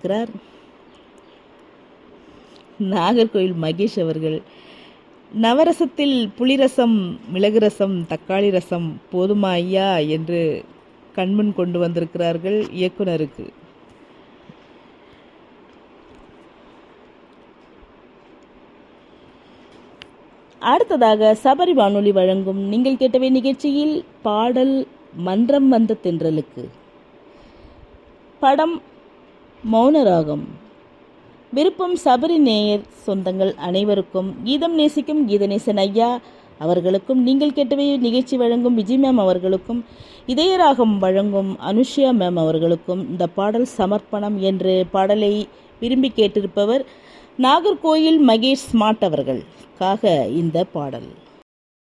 வந்திருக்கிறார் நாகர்கோயில் மகேஷ் அவர்கள் நவரசத்தில் புளிரசம் மிளகு ரசம் தக்காளி ரசம் போதுமா ஐயா என்று கண்முன் கொண்டு வந்திருக்கிறார்கள் இயக்குனருக்கு அடுத்ததாக சபரி வானொலி வழங்கும் நீங்கள் கேட்டவை நிகழ்ச்சியில் பாடல் மன்றம் வந்த தென்றலுக்கு படம் மௌனராகம் விருப்பம் சபரி நேயர் சொந்தங்கள் அனைவருக்கும் கீதம் நேசிக்கும் கீதநேசன் ஐயா அவர்களுக்கும் நீங்கள் கேட்டவை நிகழ்ச்சி வழங்கும் விஜய் மேம் அவர்களுக்கும் இதயராகம் வழங்கும் அனுஷ்யா மேம் அவர்களுக்கும் இந்த பாடல் சமர்ப்பணம் என்று பாடலை விரும்பி கேட்டிருப்பவர் நாகர்கோயில் மகேஷ் ஸ்மார்ட் அவர்கள் காக இந்த பாடல்